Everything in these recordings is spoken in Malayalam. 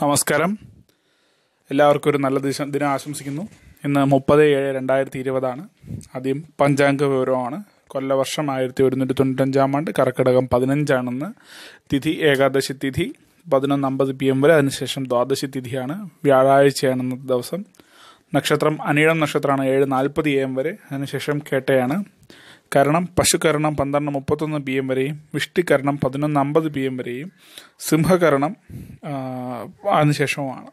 നമസ്കാരം എല്ലാവർക്കും ഒരു നല്ല ദിശ ദിനം ആശംസിക്കുന്നു ഇന്ന് മുപ്പത് ഏഴ് രണ്ടായിരത്തി ഇരുപതാണ് ആദ്യം പഞ്ചാംഗ വിവരമാണ് കൊല്ലവർഷം ആയിരത്തി ഒരുന്നൂറ്റി തൊണ്ണൂറ്റഞ്ചാം ആണ്ട് കർക്കിടകം പതിനഞ്ചാണെന്ന് തിഥി ഏകാദശി തിഥി പതിനൊന്ന് അമ്പത് പി എം വരെ അതിനുശേഷം ദ്വാദശി തിഥിയാണ് വ്യാഴാഴ്ചയാണ് ഇന്നത്തെ ദിവസം നക്ഷത്രം അനീഴം നക്ഷത്രമാണ് ഏഴ് നാൽപ്പത് എ എം വരെ അതിനുശേഷം കേട്ടയാണ് കരണം പശുകരണം പന്ത്രണ്ട് മുപ്പത്തൊന്ന് പി എം വരെയും വിഷ്ടികരണം പതിനൊന്ന് അമ്പത് പി എം വരെയും സിംഹകരണം ആ, അതിനുശേഷവുമാണ്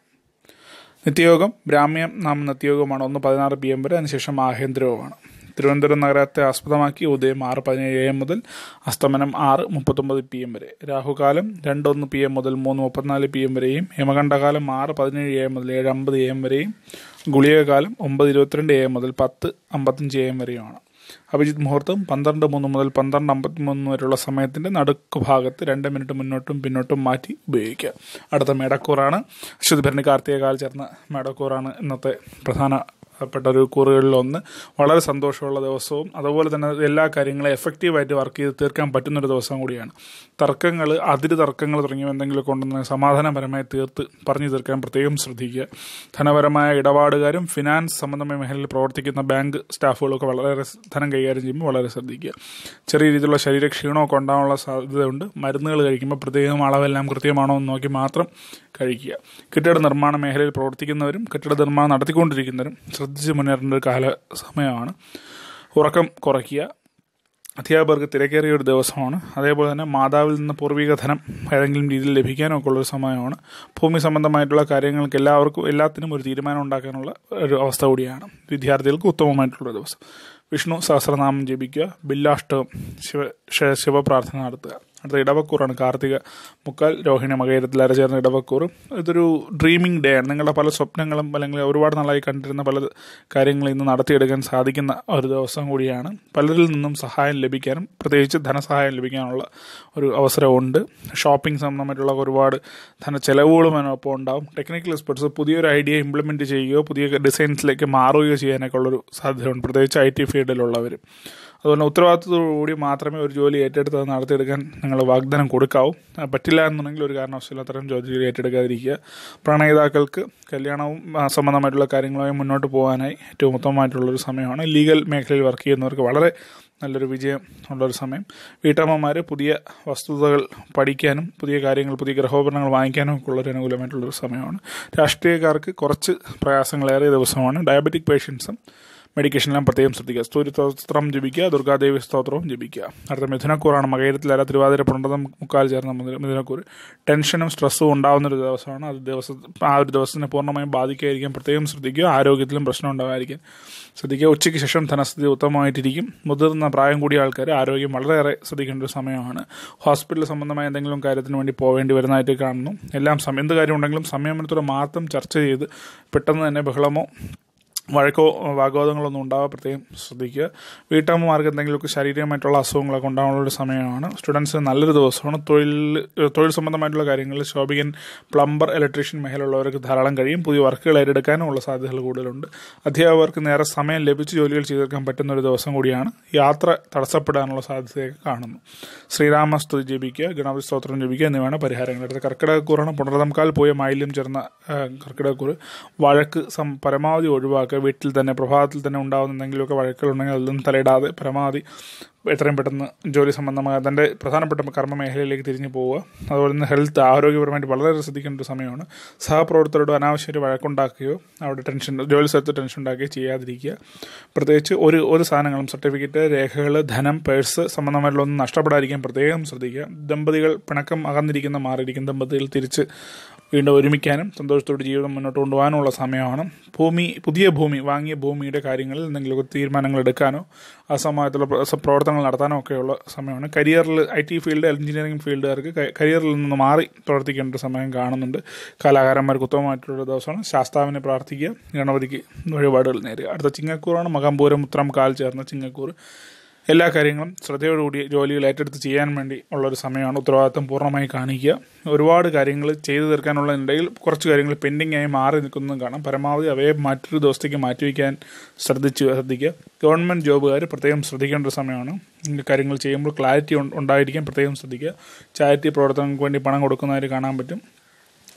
നിത്യയോഗം ബ്രാഹ്മ്യം നാം നിത്യയോഗമാണ് ഒന്ന് പതിനാറ് പി എം വരെ അതിനുശേഷം ആഹേന്ദ്രവുമാണ് തിരുവനന്തപുരം നഗരത്തെ ആസ്പദമാക്കി ഉദയം ആറ് പതിനേഴ് എ എം മുതൽ അസ്തമനം ആറ് മുപ്പത്തൊമ്പത് പി എം വരെ രാഹുകാലം രണ്ടൊന്ന് പി എം മുതൽ മൂന്ന് മുപ്പത്തിനാല് പി എം വരെയും യമകണ്ഠകാലം ആറ് പതിനേഴ് എ എം മുതൽ ഏഴ് അമ്പത് എ എം വരെയും ഗുളികകാലം ഒമ്പത് ഇരുപത്തിരണ്ട് എ എം മുതൽ പത്ത് അമ്പത്തഞ്ച് എ എം വരെയുമാണ് അഭിജിത് മുഹൂർത്തം പന്ത്രണ്ട് മൂന്ന് മുതൽ പന്ത്രണ്ട് അമ്പത്തി മൂന്ന് വരെയുള്ള സമയത്തിന്റെ നടുക്ക് ഭാഗത്ത് രണ്ട് മിനിറ്റ് മുന്നോട്ടും പിന്നോട്ടും മാറ്റി ഉപയോഗിക്കുക അടുത്ത മേടക്കൂറാണ് അശ്വതിഭരണി കാർത്തിക കാൽ ചേർന്ന മേടക്കൂറാണ് ഇന്നത്തെ പ്രധാനപ്പെട്ട ഒരു കൂറുകളിലൊന്ന് വളരെ സന്തോഷമുള്ള ദിവസവും അതുപോലെ തന്നെ എല്ലാ കാര്യങ്ങളും എഫക്റ്റീവായിട്ട് വർക്ക് ചെയ്ത് തീർക്കാൻ പറ്റുന്ന ഒരു ദിവസം കൂടിയാണ് തർക്കങ്ങൾ അതിര് തർക്കങ്ങൾ തുടങ്ങിയവ എന്തെങ്കിലും കൊണ്ടുവന്ന് സമാധാനപരമായി തീർത്ത് പറഞ്ഞു തീർക്കാൻ പ്രത്യേകം ശ്രദ്ധിക്കുക ധനപരമായ ഇടപാടുകാരും ഫിനാൻസ് സംബന്ധമായ മേഖലയിൽ പ്രവർത്തിക്കുന്ന ബാങ്ക് സ്റ്റാഫുകളൊക്കെ വളരെ ധനം കൈകാര്യം ചെയ്യുമ്പോൾ വളരെ ശ്രദ്ധിക്കുക ചെറിയ രീതിയിലുള്ള ശരീരക്ഷീണമൊക്കെ ഉണ്ടാകാനുള്ള സാധ്യതയുണ്ട് മരുന്നുകൾ കഴിക്കുമ്പോൾ പ്രത്യേകം അളവെല്ലാം കൃത്യമാണോ എന്ന് നോക്കി മാത്രം കഴിക്കുക കെട്ടിട നിർമ്മാണ മേഖലയിൽ പ്രവർത്തിക്കുന്നവരും കെട്ടിട നിർമ്മാണം നടത്തിക്കൊണ്ടിരിക്കുന്നവരും ശ്രദ്ധിച്ച് മുന്നേറേണ്ട ഒരു കാല സമയമാണ് ഉറക്കം കുറയ്ക്കുക അധ്യാപകർക്ക് തിരക്കേറിയ ഒരു ദിവസമാണ് അതേപോലെ തന്നെ മാതാവിൽ നിന്ന് പൂർവിക ധനം ഏതെങ്കിലും രീതിയിൽ ലഭിക്കാനൊക്കെ ഉള്ളൊരു സമയമാണ് ഭൂമി സംബന്ധമായിട്ടുള്ള കാര്യങ്ങൾക്ക് എല്ലാവർക്കും എല്ലാത്തിനും ഒരു തീരുമാനം ഉണ്ടാക്കാനുള്ള ഒരു അവസ്ഥ കൂടിയാണ് വിദ്യാർത്ഥികൾക്ക് ഉത്തമമായിട്ടുള്ള ദിവസം വിഷ്ണു സഹസ്രനാമം ജപിക്കുക ബില്ലാഷ്ടകം ശിവ ശ- ശിവപ്രാർത്ഥന നടത്തുക അടുത്ത ഇടവക്കൂറാണ് കാർത്തിക മുക്കാൽ രോഹിണി മകയിരത്തിൽ അരചേർന്ന ഇടവക്കൂർ ഇതൊരു ഡ്രീമിംഗ് ഡേ ആണ് നിങ്ങളുടെ പല സ്വപ്നങ്ങളും അല്ലെങ്കിൽ ഒരുപാട് നാളായി കണ്ടിരുന്ന പല കാര്യങ്ങളും ഇന്ന് നടത്തിയെടുക്കാൻ സാധിക്കുന്ന ഒരു ദിവസം കൂടിയാണ് പലരിൽ നിന്നും സഹായം ലഭിക്കാനും പ്രത്യേകിച്ച് ധനസഹായം ലഭിക്കാനുള്ള ഒരു അവസരമുണ്ട് ഷോപ്പിംഗ് സംബന്ധമായിട്ടുള്ള ഒരുപാട് ധന ചെലവുകളും അതിനൊപ്പം ഉണ്ടാവും ടെക്നിക്കൽ എക്സ്പെർട്സ് പുതിയൊരു ഐഡിയ ഇംപ്ലിമെൻറ്റ് ചെയ്യുകയോ പുതിയ ഡിസൈൻസിലേക്ക് മാറുകയോ ചെയ്യാനൊക്കെ ഉള്ളൊരു സാധ്യതയുണ്ട് പ്രത്യേകിച്ച് ഐ ടി ഫീൽഡിലുള്ളവർ അതുപോലെ ഉത്തരവാദിത്തത്തോടുകൂടി മാത്രമേ ഒരു ജോലി ഏറ്റെടുത്ത് അത് നടത്തിയെടുക്കാൻ നിങ്ങൾ വാഗ്ദാനം കൊടുക്കാവൂ ആ, പറ്റില്ല എന്നുണ്ടെങ്കിൽ ഒരു കാരണവശാലും അത്തരം ജോലി ഏറ്റെടുക്കാതിരിക്കുക പ്രണയിതാക്കൾക്ക് കല്യാണവും ആ, സംബന്ധമായിട്ടുള്ള കാര്യങ്ങളുമായി മുന്നോട്ട് പോകാനായി ഏറ്റവും ഉത്തമമായിട്ടുള്ളൊരു സമയമാണ് ലീഗൽ മേഖലയിൽ വർക്ക് ചെയ്യുന്നവർക്ക് വളരെ നല്ലൊരു വിജയം ഉള്ളൊരു സമയം വീട്ടമ്മമാർ പുതിയ വസ്തുതകൾ പഠിക്കാനും പുതിയ കാര്യങ്ങൾ പുതിയ ഗൃഹോപകരണങ്ങൾ വാങ്ങിക്കാനും ഒക്കെ ഉള്ളൊരു അനുകൂലമായിട്ടുള്ളൊരു സമയമാണ് രാഷ്ട്രീയക്കാർക്ക് കുറച്ച് പ്രയാസങ്ങളേറിയ ദിവസമാണ് ഡയബറ്റിക് പേഷ്യൻസും മെഡിക്കേഷനെല്ലാം പ്രത്യേകം ശ്രദ്ധിക്കുക സൂര്യസ്തോത്രം ജപിക്കുക ദുർഗാദേവി സ്തോത്രവും ജപിക്കുക അടുത്ത മിഥുനക്കൂറാണ് മകയിരത്തിലര തിരുവാതിര പുണ്ടതം മുക്കാൽ ചേർന്ന മിഥുന- മിഥുനക്കൂർ ടെൻഷനും സ്ട്രെസ്സും ഉണ്ടാകുന്ന ഒരു ദിവസമാണ് അത് ദിവസം ആ ഒരു ദിവസത്തിനെ പൂർണ്ണമായും ബാധിക്കാതിരിക്കാൻ പ്രത്യേകം ശ്രദ്ധിക്കുക ആരോഗ്യത്തിലും പ്രശ്നം ഉണ്ടാകാതിരിക്കാൻ ശ്രദ്ധിക്കുക ഉച്ചയ്ക്ക് ശേഷം ധനസ്ഥിതി ഉത്തമമായിട്ടിരിക്കും മുതിർന്ന പ്രായം കൂടിയ ആൾക്കാർ ആരോഗ്യം വളരെയേറെ ശ്രദ്ധിക്കേണ്ട ഒരു സമയമാണ് ഹോസ്പിറ്റൽ സംബന്ധമായ എന്തെങ്കിലും കാര്യത്തിന് വേണ്ടി പോവേണ്ടി വരുന്നതായിട്ട് കാണുന്നു എല്ലാം സമയം എന്ത് കാര്യം ഉണ്ടെങ്കിലും സമയമെടുത്തോടെ മാത്രം ചർച്ച ചെയ്ത് പെട്ടെന്ന് തന്നെ ബഹളമോ വഴക്കോ വാഗ്വാദങ്ങളൊന്നും ഉണ്ടാവാൻ പ്രത്യേകം ശ്രദ്ധിക്കുക വീട്ടമ്മമാർക്ക് എന്തെങ്കിലുമൊക്കെ ശാരീരികമായിട്ടുള്ള അസുഖങ്ങളൊക്കെ ഉണ്ടാകാനുള്ള ഒരു സമയമാണ് സ്റ്റുഡൻസിന് നല്ലൊരു ദിവസമാണ് തൊഴിൽ തൊഴിൽ സംബന്ധമായിട്ടുള്ള കാര്യങ്ങളിൽ ശോഭികൻ പ്ലംബർ ഇലക്ട്രീഷ്യൻ മേഖലയുള്ളവർക്ക് ധാരാളം കഴിയും പുതിയ വർക്കുകൾ ഏറ്റെടുക്കാനും ഉള്ള സാധ്യതകൾ കൂടുതലുണ്ട് അധ്യാപകർക്ക് നേരെ സമയം ലഭിച്ച് ജോലികൾ ചെയ്തെടുക്കാൻ പറ്റുന്ന ഒരു ദിവസം കൂടിയാണ് യാത്ര തടസ്സപ്പെടാനുള്ള സാധ്യതയൊക്കെ കാണുന്നു ശ്രീരാമസ്തുതി ജപിക്കുക ഗണപതി സ്തോത്രം ജപിക്കുക എന്നിവയാണ് പരിഹാരങ്ങൾ അടുത്ത കർക്കിടകക്കൂറാണ് പുണർതംകാൽ പോയ മാലിന്യം ചേർന്ന ആ, കർക്കിടകക്കൂറ് വഴക്ക് സം പരമാവധി ഒഴിവാക്കുക വീട്ടിൽ തന്നെ പ്രഭാതത്തിൽ തന്നെ ഉണ്ടാകുന്ന എന്തെങ്കിലുമൊക്കെ വഴക്കുകളുണ്ടെങ്കിൽ അതിലൊന്നും തലയിടാതെ പരമാവധി എത്രയും പെട്ടെന്ന് ജോലി സംബന്ധമായ തൻ്റെ പ്രധാനപ്പെട്ട കർമ്മ മേഖലയിലേക്ക് തിരിഞ്ഞു പോവുക അതുപോലെ തന്നെ ഹെൽത്ത് ആരോഗ്യപരമായിട്ട് വളരെ ശ്രദ്ധിക്കേണ്ട ഒരു സമയമാണ് സഹപ്രവർത്തകരോട് അനാവശ്യമായിട്ട് വഴക്കുണ്ടാക്കുകയോ അവിടെ ടെൻഷൻ ജോലി സ്ഥലത്ത് ടെൻഷൻ ഉണ്ടാക്കുകയോ ചെയ്യാതിരിക്കുക പ്രത്യേകിച്ച് ഒരു ഒരു സാധനങ്ങളും സർട്ടിഫിക്കറ്റ് രേഖകൾ ധനം പേഴ്സ് സംബന്ധമായിട്ടുള്ള ഒന്നും നഷ്ടപ്പെടാതിരിക്കാൻ പ്രത്യേകം ശ്രദ്ധിക്കുക ദമ്പതികൾ പിണക്കം അകന്നിരിക്കുന്ന മാറിയിരിക്കുന്ന ദമ്പതികൾ തിരിച്ച് വീണ്ടും ഒരുമിക്കാനും സന്തോഷത്തോടെ ജീവിതം മുന്നോട്ട് കൊണ്ടുപോകാനുള്ള സമയമാണ് ഭൂമി പുതിയ ഭൂമി വാങ്ങിയ ഭൂമിയുടെ കാര്യങ്ങളിൽ എന്തെങ്കിലുമൊക്കെ തീരുമാനങ്ങൾ എടുക്കാനോ ആ സമയത്തുള്ള പ്ര- പ്രവർത്തനങ്ങൾ നടത്താനോ ഒക്കെയുള്ള സമയമാണ് കരിയറിൽ ഐ ടി ഫീൽഡ് എഞ്ചിനീയറിംഗ് ഫീൽഡുകാർക്ക് ക- കരിയറിൽ നിന്ന് മാറി പ്രവർത്തിക്കേണ്ട ഒരു സമയം കാണുന്നുണ്ട് കലാകാരന്മാർക്ക് ഉത്തമമായിട്ടുള്ള ദിവസമാണ് ശാസ്താവിനെ പ്രാർത്ഥിക്കുക ഗണപതിക്ക് വഴിപാടുകൾ നേരുക അടുത്ത ചിങ്ങക്കൂറാണ് മകമ്പൂരം ഉത്രം കാൽ ചേർന്ന ചിങ്ങക്കൂർ എല്ലാ കാര്യങ്ങളും ശ്രദ്ധയോടുകൂടി ജോലികൾ ഏറ്റെടുത്ത് ചെയ്യാൻ വേണ്ടി ഉള്ള ഒരു സമയമാണ് ഉത്തരവാദിത്തം പൂർണ്ണമായി കാണിക്കുക ഒരുപാട് കാര്യങ്ങൾ ചെയ്തു തീർക്കാനുള്ളതിനിടയിൽ കുറച്ച് കാര്യങ്ങൾ പെൻഡിങ് ആയി മാറി നിൽക്കുന്നതും കാണാം പരമാവധി അവയെ മറ്റൊരു ദിവസത്തേക്ക് മാറ്റിവെക്കാൻ ശ്രദ്ധിച്ചു ശ്രദ്ധിക്കുക ഗവൺമെൻറ് ജോബുകാർ പ്രത്യേകം ശ്രദ്ധിക്കേണ്ട ഒരു സമയമാണ് ഇങ്ങനെ കാര്യങ്ങൾ ചെയ്യുമ്പോൾ ക്ലാരിറ്റി ഉണ്ടായിരിക്കാൻ പ്രത്യേകം ശ്രദ്ധിക്കുക ചാരിറ്റി പ്രവർത്തനങ്ങൾക്ക് വേണ്ടി പണം കൊടുക്കുന്നതായിട്ട് കാണാൻ പറ്റും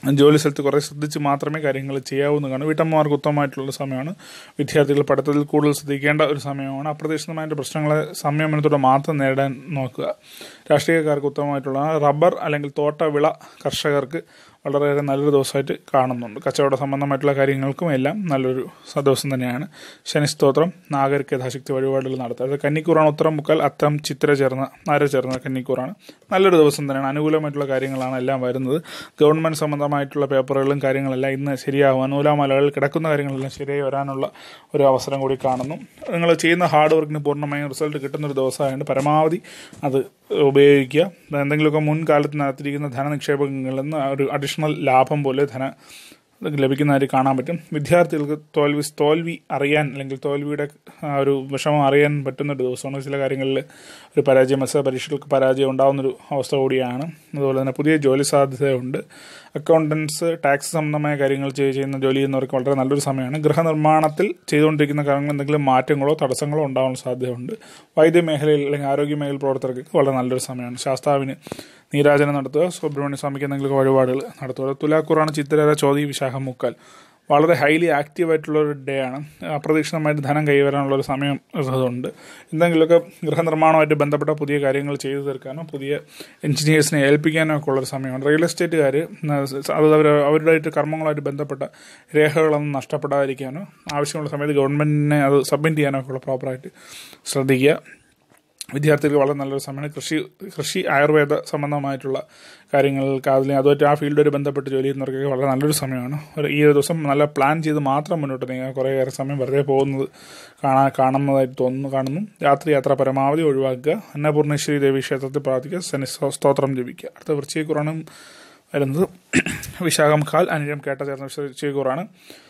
ജോലി സ്ഥലത്ത് കുറേ ശ്രദ്ധിച്ച് മാത്രമേ കാര്യങ്ങൾ ചെയ്യാവുന്നതാണ് വീട്ടമ്മമാർക്ക് ഉത്തമമായിട്ടുള്ള സമയമാണ് വിദ്യാർത്ഥികൾ പഠിത്തത്തിൽ കൂടുതൽ ശ്രദ്ധിക്കേണ്ട ഒരു സമയമാണ് അപ്രതീക്ഷിതമായിട്ട് പ്രശ്നങ്ങളെ സംയമനത്തോടെ മാത്രം നേരിടാൻ നോക്കുക രാഷ്ട്രീയക്കാർക്ക് ഉത്തമമായിട്ടുള്ള റബ്ബർ അല്ലെങ്കിൽ തോട്ട വിള കർഷകർക്ക് വളരെയേറെ നല്ലൊരു ദിവസമായിട്ട് കാണുന്നുണ്ട് കച്ചവട സംബന്ധമായിട്ടുള്ള കാര്യങ്ങൾക്കും എല്ലാം നല്ലൊരു സ- ദിവസം തന്നെയാണ് ശനിസ്തോത്രം നാഗരിക യഥാശക്തി വഴിപാടുകൾ നടത്തുക അത് കന്നിക്കൂറാണ് ഉത്തരം മുക്കാൽ അത്തം ചിത്ര ചേർന്ന നാര ചേർന്ന കന്നിക്കൂറാണ് നല്ലൊരു ദിവസം തന്നെയാണ് അനുകൂലമായിട്ടുള്ള കാര്യങ്ങളാണ് എല്ലാം വരുന്നത് ഗവൺമെന്റ് സംബന്ധമായിട്ടുള്ള പേപ്പറുകളും കാര്യങ്ങളെല്ലാം ഇന്ന് ശരിയാകും നൂലാമലകളിൽ കിടക്കുന്ന കാര്യങ്ങളെല്ലാം ശരിയായി വരാനുള്ള ഒരു അവസരം കൂടി കാണുന്നു നിങ്ങൾ ചെയ്യുന്ന ഹാർഡ് വർക്കിന് പൂർണ്ണമായും റിസൾട്ട് കിട്ടുന്ന ഒരു ദിവസമായതുകൊണ്ട് പരമാവധി അത് ഉപയോഗിക്കുക എന്തെങ്കിലുമൊക്കെ മുൻകാലത്ത് നടത്തിയിരിക്കുന്ന ധനനിക്ഷേപങ്ങളിൽ നിന്ന് ഒരു അഡീഷണൽ ലാഭം പോലെ ധന ലഭിക്കുന്നതായിട്ട് കാണാൻ പറ്റും വിദ്യാർത്ഥികൾക്ക് തോൽവി തോൽവി അറിയാൻ അല്ലെങ്കിൽ തോൽവിയുടെ ആ ഒരു വിഷമം അറിയാൻ പറ്റുന്ന ഒരു ദിവസമാണ് ചില കാര്യങ്ങളിൽ ഒരു പരാജയം മത്സര പരീക്ഷകൾക്ക് പരാജയം ഉണ്ടാകുന്നൊരു അവസ്ഥ കൂടിയാണ് അതുപോലെ തന്നെ പുതിയ ജോലി സാധ്യതയുണ്ട് അക്കൗണ്ടൻസ് ടാക്സ് സംബന്ധമായ കാര്യങ്ങൾ ചെയ്- ചെയ്യുന്ന ജോലി ചെയ്യുന്നവർക്ക് വളരെ നല്ലൊരു സമയമാണ് ഗൃഹനിർമ്മാണത്തിൽ ചെയ്തുകൊണ്ടിരിക്കുന്ന കാര്യങ്ങൾ എന്തെങ്കിലും മാറ്റങ്ങളോ തടസ്സങ്ങളോ ഉണ്ടാവാൻ സാധ്യതയുണ്ട് വൈദ്യ മേഖലയിൽ അല്ലെങ്കിൽ ആരോഗ്യ മേഖല പ്രവർത്തകർക്ക് വളരെ നല്ലൊരു സമയമാണ് ശാസ്താവിന് നീരാജനം നടത്തുക സുബ്രഹ്മണ്യ സ്വാമിക്ക് എന്തെങ്കിലും വഴിപാടുകൾ നടത്തുക തുലാക്കൂറാണ് ചിത്തിര ചോതി വിശാഖം മുക്കാൽ വളരെ ഹൈലി ആക്റ്റീവ് ആയിട്ടുള്ള ഒരു ഡേ ആണ് അപ്രതീക്ഷിതമായിട്ട് ധനം കൈവരാനുള്ള ഒരു സമയം ഉണ്ട് എന്തെങ്കിലുമൊക്കെ ഗൃഹനിർമ്മാണമായിട്ട് ബന്ധപ്പെട്ട പുതിയ കാര്യങ്ങൾ ചെയ്തു തീർക്കാനോ പുതിയ എഞ്ചിനീയേഴ്സിനെ ഏൽപ്പിക്കാനോ ഒക്കെ ഉള്ളൊരു സമയമാണ് റിയൽ എസ്റ്റേറ്റുകാർ അത് അവർ അവരുമായിട്ട് കർമ്മങ്ങളുമായിട്ട് ബന്ധപ്പെട്ട രേഖകളൊന്നും നഷ്ടപ്പെടാതിരിക്കാനോ ആവശ്യമുള്ള സമയത്ത് ഗവൺമെന്റിനെ അത് സബ്മിറ്റ് ചെയ്യാനോ ഒക്കെ ഉള്ള പ്രോപ്പറായിട്ട് ശ്രദ്ധിക്കുക വിദ്യാർത്ഥികൾക്ക് വളരെ നല്ലൊരു സമയമാണ് കൃഷി കൃഷി ആയുർവേദ സംബന്ധമായിട്ടുള്ള കാര്യങ്ങൾക്ക് അതിൽ അതുമായിട്ട് ആ ഫീൽഡുമായിട്ട് ബന്ധപ്പെട്ട് ജോലി ചെയ്യുന്നവർക്കൊക്കെ വളരെ നല്ലൊരു സമയമാണ് ഒരു ഈ ഒരു ദിവസം നല്ല പ്ലാൻ ചെയ്ത് മാത്രം മുന്നോട്ട് നീങ്ങുക കുറേയേറെ സമയം വെറുതെ പോകുന്നത് കാണാൻ കാണുന്നതായിട്ട് തോന്നുന്നു കാണുന്നു രാത്രി യാത്ര പരമാവധി ഒഴിവാക്കുക അന്നപൂർണേശ്വരി ദേവി ക്ഷേത്രത്തിൽ പ്രാർത്ഥിക്കുക ശനി സ്തോത്രം ജപിക്കുക അടുത്ത വൃശ്ചികൂറാണ് വരുന്നത് വിശാഖം കാൽ അനിഴം കേട്ട ചേർന്ന വൃശ്ചികൂറാണ്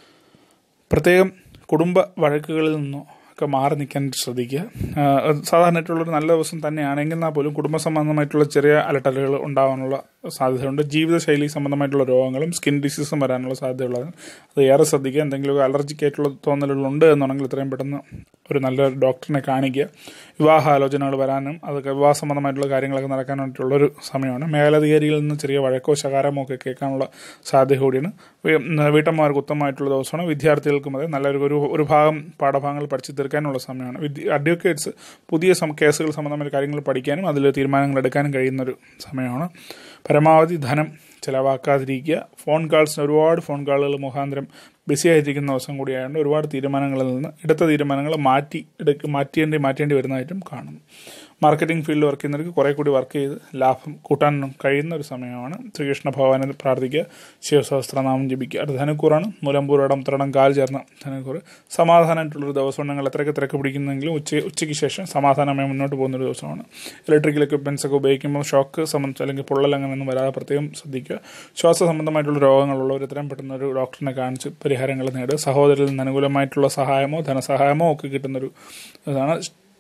പ്രത്യേകം കുടുംബ വഴക്കുകളിൽ നിന്നോ ഒക്കെ മാറി നിൽക്കാൻ ശ്രദ്ധിക്കുക ആഹ് സാധാരണയായിട്ടുള്ളൊരു നല്ല ദിവസം തന്നെയാണ് എന്നാൽ പോലും കുടുംബ സംബന്ധമായിട്ടുള്ള ചെറിയ അലട്ടലുകൾ ഉണ്ടാകാനുള്ള സാധ്യതയുണ്ട് ജീവിതശൈലി സംബന്ധമായിട്ടുള്ള രോഗങ്ങളും സ്കിൻ ഡിസീസും വരാനുള്ള സാധ്യതയുള്ളതാണ് അത് ഏറെ ശ്രദ്ധിക്കുക എന്തെങ്കിലും അലർജിക് ആയിട്ടുള്ള തോന്നലുകളുണ്ട് എന്നുണ്ടെങ്കിൽ എത്രയും പെട്ടെന്ന് ഒരു നല്ല ഡോക്ടറിനെ കാണിക്കുക വിവാഹാലോചനകൾ വരാനും അതൊക്കെ വിവാഹ സംബന്ധമായിട്ടുള്ള കാര്യങ്ങളൊക്കെ നടക്കാനായിട്ടുള്ളൊരു സമയമാണ് മേലധികാരികളിൽ നിന്ന് ചെറിയ വഴക്കോ ശകാരമോ ഒക്കെ കേൾക്കാനുള്ള സാധ്യത കൂടിയാണ് വീ- വീട്ടമ്മമാർക്ക് ഉത്തമമായിട്ടുള്ള ദിവസമാണ് വിദ്യാർത്ഥികൾക്കും അതെ നല്ലൊരു ഒരു ഒരു ഭാഗം പാഠഭാഗങ്ങൾ പഠിച്ചു തീർക്കാനുള്ള സമയമാണ് വിദ്യ അഡ്വക്കേറ്റ്സ് പുതിയ സം കേസുകൾ സംബന്ധമായ കാര്യങ്ങൾ പഠിക്കാനും അതിൽ തീരുമാനങ്ങൾ എടുക്കാനും കഴിയുന്നൊരു സമയമാണ് പരമാവധി ധനം ചിലവാക്കാതിരിക്കുക ഫോൺ കാൾസിന് ഒരുപാട് ഫോൺ കാളുകൾ മുഖാന്തരം ബിസി ആയിരിക്കുന്ന ദിവസം കൂടിയായതുകൊണ്ട് ഒരുപാട് തീരുമാനങ്ങളിൽ നിന്ന് എടുത്ത തീരുമാനങ്ങൾ മാറ്റി എടുക്ക മാറ്റേണ്ടി മാറ്റേണ്ടി വരുന്നതായിട്ടും കാണുന്നു മാർക്കറ്റിംഗ് ഫീൽഡിൽ വർക്ക് ചെയ്യുന്നവർക്ക് കുറെ കൂടി വർക്ക് ചെയ്ത് ലാഭം കൂട്ടാൻ കഴിയുന്ന ഒരു സമയമാണ് ശ്രീകൃഷ്ണ ഭഗവാനെ പ്രാർത്ഥിക്കുക ശിവസഹസ്രനാമം ജപിക്കുക അടുത്ത ധനുക്കൂറാണ് മൂലമ്പൂരടം ത്രടം കാൽ ചേർന്ന ധനുക്കൂർ സമാധാനമായിട്ടുള്ളൊരു ദിവസം നിങ്ങൾ എത്രയൊക്കെ തിരക്ക് പിടിക്കുന്നെങ്കിലും ഉച്ച ഉച്ചയ്ക്ക് ശേഷം സമാധാനമായി മുന്നോട്ട് പോകുന്ന ഒരു ദിവസമാണ് ഇലക്ട്രിക്കൽ എക്യുപ്മെന്റ്സ് ഒക്കെ ഉപയോഗിക്കുമ്പോൾ ഷോക്ക് സംബന്ധിച്ച് അല്ലെങ്കിൽ പൊള്ളൽ അങ്ങനെയൊന്നും വരാതെ പ്രത്യേകം ശ്രദ്ധിക്കുക ശ്വാസ സംബന്ധമായിട്ടുള്ള രോഗങ്ങളുള്ളവർ എത്രയും പെട്ടെന്ന് ഒരു ഡോക്ടറിനെ കാണിച്ച് പരിഹാരങ്ങൾ നേടുക സഹോദരിൽ നിന്ന് അനുകൂലമായിട്ടുള്ള സഹായമോ ധനസഹായമോ ഒക്കെ കിട്ടുന്നൊരു ഇതാണ്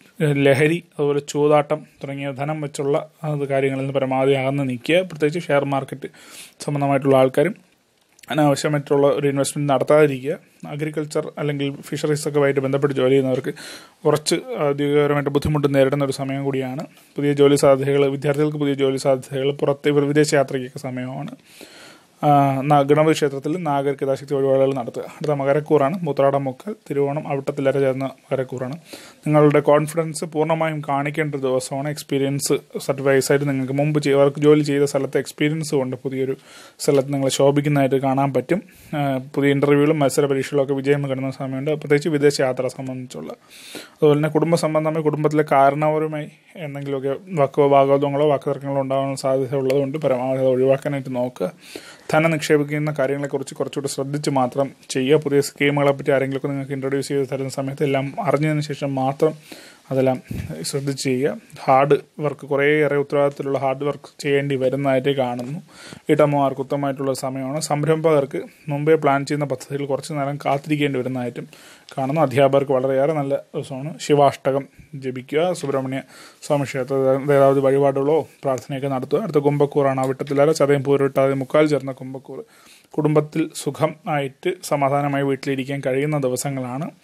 ലഹരി അതുപോലെ ചൂതാട്ടം തുടങ്ങിയ ധനം വെച്ചുള്ള അത് കാര്യങ്ങളിൽ നിന്ന് പരമാവധി അകന്ന് നിൽക്കുക പ്രത്യേകിച്ച് ഷെയർ മാർക്കറ്റ് സംബന്ധമായിട്ടുള്ള ആൾക്കാരും അനാവശ്യമായിട്ടുള്ള ഒരു ഇൻവെസ്റ്റ്മെന്റ് നടത്താതിരിക്കുക അഗ്രികൾച്ചർ അല്ലെങ്കിൽ ഫിഷറീസ് ഒക്കെ ആയിട്ട് ബന്ധപ്പെട്ട് ജോലി ചെയ്യുന്നവർക്ക് കുറച്ച് ഔദ്യോഗികപരമായിട്ട് ബുദ്ധിമുട്ട് നേരിടുന്ന ഒരു സമയം കൂടിയാണ് പുതിയ ജോലി സാധ്യതകൾ വിദ്യാർത്ഥികൾക്ക് പുതിയ ജോലി സാധ്യതകൾ പുറത്ത് വിദേശ യാത്രയ്ക്കൊക്കെ സമയമാണ് ആ, ന- ഗണപതി ക്ഷേത്രത്തിൽ നാഗരിക യഥാശക്തി വഴിപാടുകൾ നടത്തുക അടുത്ത മകരക്കൂറാണ് മൂത്രാടം മുക്കൽ തിരുവോണം അവിട്ടത്തിലര ചേർന്ന മകരക്കൂറാണ് നിങ്ങളുടെ കോൺഫിഡൻസ് പൂർണ്ണമായും കാണിക്കേണ്ട ഒരു ദിവസമാണ് എക്സ്പീരിയൻസ് സർട്ടിഫൈസ് ആയിട്ട് നിങ്ങൾക്ക് മുമ്പ് ചെയ്യ- വർക്ക് ജോലി ചെയ്ത സ്ഥലത്തെ എക്സ്പീരിയൻസ് കൊണ്ട് പുതിയൊരു സ്ഥലത്ത് നിങ്ങൾ ശോഭിക്കുന്നതായിട്ട് കാണാൻ പറ്റും ആ, പുതിയ ഇന്റർവ്യൂകളും മത്സര പരീക്ഷകളും ഒക്കെ വിജയം കിട്ടുന്ന സമയമുണ്ട് പ്രത്യേകിച്ച് വിദേശ യാത്ര സംബന്ധിച്ചുള്ള അതുപോലെ തന്നെ കുടുംബ സംബന്ധമായി കുടുംബത്തിലെ കാരണവരുമായി എന്തെങ്കിലുമൊക്കെ വാക്കോ വാഗോദങ്ങളോ വാക്കുതർക്കങ്ങളോ ഉണ്ടാകാൻ സാധ്യത ഉള്ളതുകൊണ്ട് പരമാവധി അത് ഒഴിവാക്കാനായിട്ട് നോക്കുക ധനം നിക്ഷേപിക്കുന്ന കാര്യങ്ങളെക്കുറിച്ച് കുറച്ചുകൂടി ശ്രദ്ധിച്ച് മാത്രം ചെയ്യുക പുതിയ സ്കീമുകളെ പറ്റി ആരെങ്കിലുമൊക്കെ നിങ്ങൾക്ക് ഇൻട്രൊഡ്യൂസ് ചെയ്ത് തരുന്ന സമയത്ത് എല്ലാം അറിഞ്ഞതിന് ശേഷം മാത്രം അതെല്ലാം ശ്രദ്ധിച്ച് ചെയ്യുക ഹാർഡ് വർക്ക് കുറേയേറെ ഉത്തരവാദിത്തത്തിലുള്ള ഹാർഡ് വർക്ക് ചെയ്യേണ്ടി വരുന്നതായിട്ട് കാണുന്നു വീട്ടമ്മമാർക്ക് ഉത്തമമായിട്ടുള്ള സമയമാണ് സംരംഭകർക്ക് മുമ്പേ പ്ലാൻ ചെയ്യുന്ന പദ്ധതികൾ കുറച്ച് നേരം കാത്തിരിക്കേണ്ടി വരുന്നതായിട്ടും കാണുന്നു അധ്യാപകർക്ക് വളരെയേറെ നല്ല ദിവസമാണ് ശിവാഷ്ടകം ജപിക്കുക സുബ്രഹ്മണ്യ സ്വാമി ക്ഷേത്ര ദേവാവധി വഴിപാടുകളോ പ്രാർത്ഥനയൊക്കെ നടത്തുക അടുത്ത കുംഭക്കൂറാണ് ആ വിട്ടത്തിലേറെ ചതയം പൂരിട്ടാതെ മുക്കാൽ ചേർന്ന കുംഭക്കൂർ കുടുംബത്തിൽ സുഖം ആയിട്ട് സമാധാനമായി വീട്ടിലിരിക്കാൻ കഴിയുന്ന ദിവസങ്ങളാണ്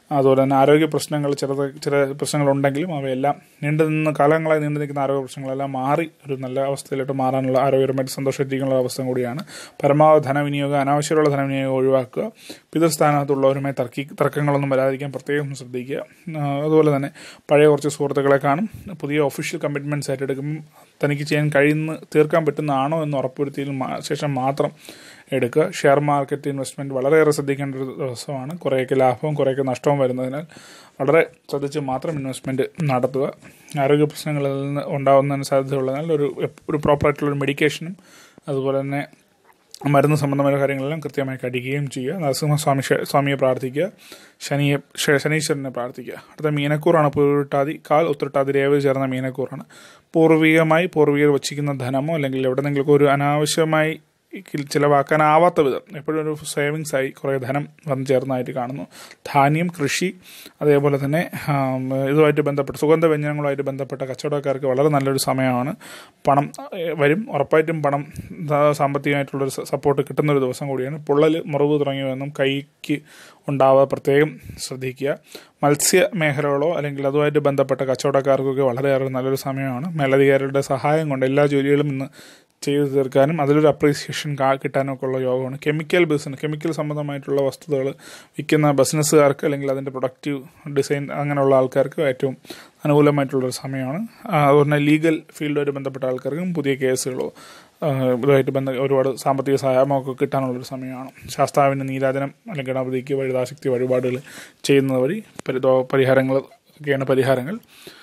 അതുപോലെ തന്നെ ആരോഗ്യ പ്രശ്നങ്ങൾ ചെറുത് ചില പ്രശ്നങ്ങളുണ്ടെങ്കിലും അവയെല്ലാം നീണ്ടു നിന്ന് കാലങ്ങളായി നീണ്ടു നിൽക്കുന്ന ആരോഗ്യ പ്രശ്നങ്ങളെല്ലാം മാറി ഒരു നല്ല അവസ്ഥയിലോട്ട് മാറാനുള്ള ആരോഗ്യപരമായിട്ട് സന്തോഷമായിട്ടിരിക്കാനുള്ള അവസ്ഥ കൂടിയാണ് പരമാവധി ധനവിനിയോഗം അനാവശ്യമുള്ള ധനവിനിയോഗം ഒഴിവാക്കുക പിതൃസ്ഥാനത്തുള്ളവരുമായി തർക്കി തർക്കങ്ങളൊന്നും വരാതിരിക്കാൻ പ്രത്യേകം ശ്രദ്ധിക്കുക ആ, അതുപോലെ തന്നെ പഴയ കുറച്ച് സുഹൃത്തുക്കളെ കാണും പുതിയ ഒഫീഷ്യൽ കമ്മിറ്റ്മെൻറ്റ്സ് ആയിട്ട് എടുക്കുമ്പോൾ തനിക്ക് ചെയ്യാൻ കഴിയുന്ന തീർക്കാൻ പറ്റുന്നതാണോ എന്ന് ഉറപ്പുവരുത്തിയതിന് മാ- ശേഷം മാത്രം എടുക്കുക ഷെയർ മാർക്കറ്റ് ഇൻവെസ്റ്റ്മെൻറ്റ് വളരെയേറെ ശ്രദ്ധിക്കേണ്ട ഒരു ദിവസമാണ് കുറേയൊക്കെ ലാഭവും കുറേയൊക്കെ നഷ്ടവും വരുന്നതിനാൽ വളരെ ശ്രദ്ധിച്ച് മാത്രം ഇൻവെസ്റ്റ്മെൻറ്റ് നടത്തുക ആരോഗ്യ പ്രശ്നങ്ങളിൽ നിന്ന് ഉണ്ടാകുന്നതിന് സാധ്യതയുള്ളതിനാൽ ഒരു ഒരു പ്രോപ്പറായിട്ടുള്ളൊരു മെഡിക്കേഷനും അതുപോലെ തന്നെ മരുന്ന് സംബന്ധമായ കാര്യങ്ങളെല്ലാം കൃത്യമായി കഴിക്കുകയും ചെയ്യുക നരസിംഹസ്വാമി ക്ഷേ- സ്വാമിയെ പ്രാർത്ഥിക്കുക ശനിയെ ക്ഷേ- ശനീശ്വരനെ പ്രാർത്ഥിക്കുക അടുത്ത മീനക്കൂറാണ് പൂരിട്ടാതി കാൽ ഉത്രട്ടാതി രേവതി ചേർന്ന മീനക്കൂറാണ് പൂർവികമായി പൂർവികർ വച്ചിരിക്കുന്ന ധനമോ അല്ലെങ്കിൽ എവിടെന്നെങ്കിലും ഒരു അനാവശ്യമായി കിൽ- ചിലവാക്കാനാവാത്ത വിധം എപ്പോഴും ഒരു സേവിങ്സ് ആയി കുറേ ധനം വന്നു ചേർന്നതായിട്ട് കാണുന്നു ധാന്യം കൃഷി അതേപോലെ തന്നെ ആം, ഇതുമായിട്ട് ബന്ധപ്പെട്ട സുഗന്ധ വ്യഞ്ജനങ്ങളുമായിട്ട് ബന്ധപ്പെട്ട കച്ചവടക്കാർക്ക് വളരെ നല്ലൊരു സമയമാണ് പണം ഏഹ്, വരും ഉറപ്പായിട്ടും പണം ധ- സാമ്പത്തികമായിട്ടുള്ളൊരു സ- സപ്പോർട്ട് കിട്ടുന്ന ഒരു ദിവസം കൂടിയാണ് പൊള്ളൽ മുറിവ് തുടങ്ങിയവയൊന്നും കൈക്ക് ഉണ്ടാവാതെ പ്രത്യേകം ശ്രദ്ധിക്കുക മത്സ്യ മേഖലകളോ അല്ലെങ്കിൽ അതുമായിട്ട് ബന്ധപ്പെട്ട കച്ചവടക്കാർക്കൊക്കെ വളരെയേറെ നല്ലൊരു സമയമാണ് മേലധികാരികളുടെ സഹായം കൊണ്ട് എല്ലാ ജോലികളും ഇന്ന് ചെയ്തു തീർക്കാനും അതിലൊരു അപ്രീസിയേഷൻ കിട്ടാനും ഒക്കെ ഉള്ള യോഗമാണ് കെമിക്കൽ ബിസിനസ് കെമിക്കൽ സംബന്ധമായിട്ടുള്ള വസ്തുതകൾ വിൽക്കുന്ന ബിസിനസ്സുകാർക്ക് അല്ലെങ്കിൽ അതിൻ്റെ പ്രൊഡക്റ്റീവ് ഡിസൈൻ അങ്ങനെയുള്ള ആൾക്കാർക്ക് ഏറ്റവും അനുകൂലമായിട്ടുള്ളൊരു സമയമാണ് ആ, അതുപോലെ തന്നെ ലീഗൽ ഫീൽഡുമായിട്ട് ബന്ധപ്പെട്ട ആൾക്കാർക്കും പുതിയ കേസുകളോ ആ, ഇതുമായിട്ട് ബന്ധ ഒരുപാട് സാമ്പത്തിക സഹായമൊക്കെ കിട്ടാനുള്ളൊരു സമയമാണ് ശാസ്താവിൻ്റെ നീരാജനം അല്ലെങ്കിൽ ഗണപതിക്ക് വഴുതാശക്തി വഴിപാടുകൾ ചെയ്യുന്നത് വഴി പരിതോ പരിഹാരങ്ങൾ ഒക്കെയാണ് പരിഹാരങ്ങൾ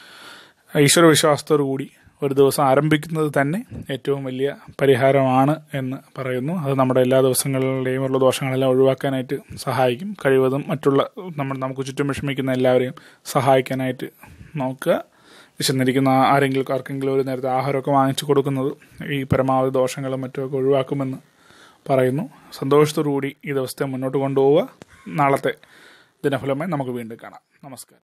ഈശ്വര വിശ്വാസത്തോടു കൂടി ഒരു ദിവസം ആരംഭിക്കുന്നത് തന്നെ ഏറ്റവും വലിയ പരിഹാരമാണ് എന്ന് പറയുന്നു അത് നമ്മുടെ എല്ലാ ദിവസങ്ങളിലെയും ഉള്ള ദോഷങ്ങളെല്ലാം ഒഴിവാക്കാനായിട്ട് സഹായിക്കും കഴിവതും മറ്റുള്ള നമ്മൾ നമുക്ക് ചുറ്റും വിഷമിക്കുന്ന എല്ലാവരെയും സഹായിക്കാനായിട്ട് നോക്കുക വിശന്നിരിക്കുന്ന ആരെങ്കിലും ആർക്കെങ്കിലും ഒരു നേരത്തെ ആഹാരമൊക്കെ വാങ്ങിച്ചു കൊടുക്കുന്നത് ഈ പരമാവധി ദോഷങ്ങളും മറ്റുമൊക്കെ ഒഴിവാക്കുമെന്ന് പറയുന്നു സന്തോഷത്തോടു കൂടി ഈ ദിവസത്തെ മുന്നോട്ട് കൊണ്ടുപോവുക നാളത്തെ ദിനഫലമായി നമുക്ക് വീണ്ടും കാണാം നമസ്കാരം